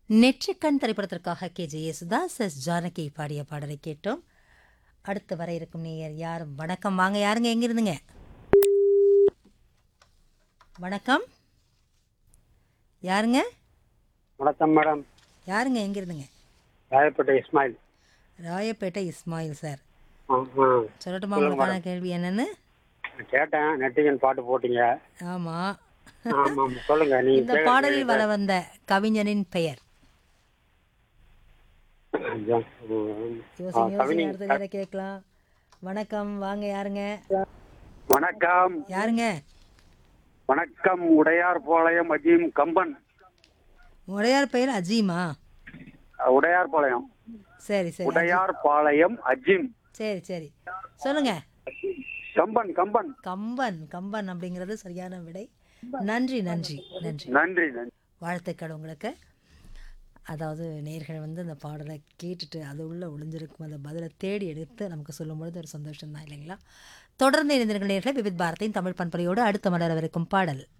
நெற்றிக்கண் திரைப்படத்திற்காக K J Yesudas S Janaki பாடிய பாடலை கேட்டோம் அடுத்து வர இருக்கும் நேயர் யாரும் வணக்கம் வாங்க யாருங்க எங்க இருந்துங்க வணக்கம் யாருங்க வணக்கம் மேடம் யாருங்க எங்க இருந்துங்க ராயப்பேட்டை இஸ்மாயில் ராயப்பேட்டை இஸ்மாயில் சார் ஆ ஆ சொல்லட்டுமா உங்களுக்கான கேள்வி என்னன்னு கேட்டேன் நெட்டிகன் பாட்டு போட்டீங்க ஆமா ஆமா ஆமா சொல்லுங்க நீங்க இந்த பாடலில் வர வந்த கவிஞனின் பெயர் ஐயா, ம். யோசி யோசி அடுத்த வேற கேட்கலாம் வணக்கம் வாங்க யாருங்க வணக்கம் யாருங்க வணக்கம் உடையார் பாளையம் அஜீம் கம்பன் உடையார் பெயர் அஜீமா உடையார் பாளையம் சரி சரி உடையார் பாளையம் அஜீம் சரி சரி சொல்லுங்க கம்பன் கம்பன் கம்பன் கம்பன் அப்படிங்கிறது சரியான விடை நன்றி நன்றி நன்றி நன்றி நன்றி வாழ்த்துக்கள் உங்களுக்கு அதாவது நேர்கள் வந்து அந்த பாடலை கேட்டுட்டு அது உள்ள ஒளிஞ்சிருக்கும் அந்த பதிலை தேடி எடுத்து நமக்கு சொல்லும் பொழுது ஒரு சந்தோஷம் தான் இல்லைங்களா தொடர்ந்து இணைந்திருக்கிற நேர்களை விவித் பாரதியின் தமிழ் பண்பலையோடு அடுத்த மலரவிருக்கும் பாடல்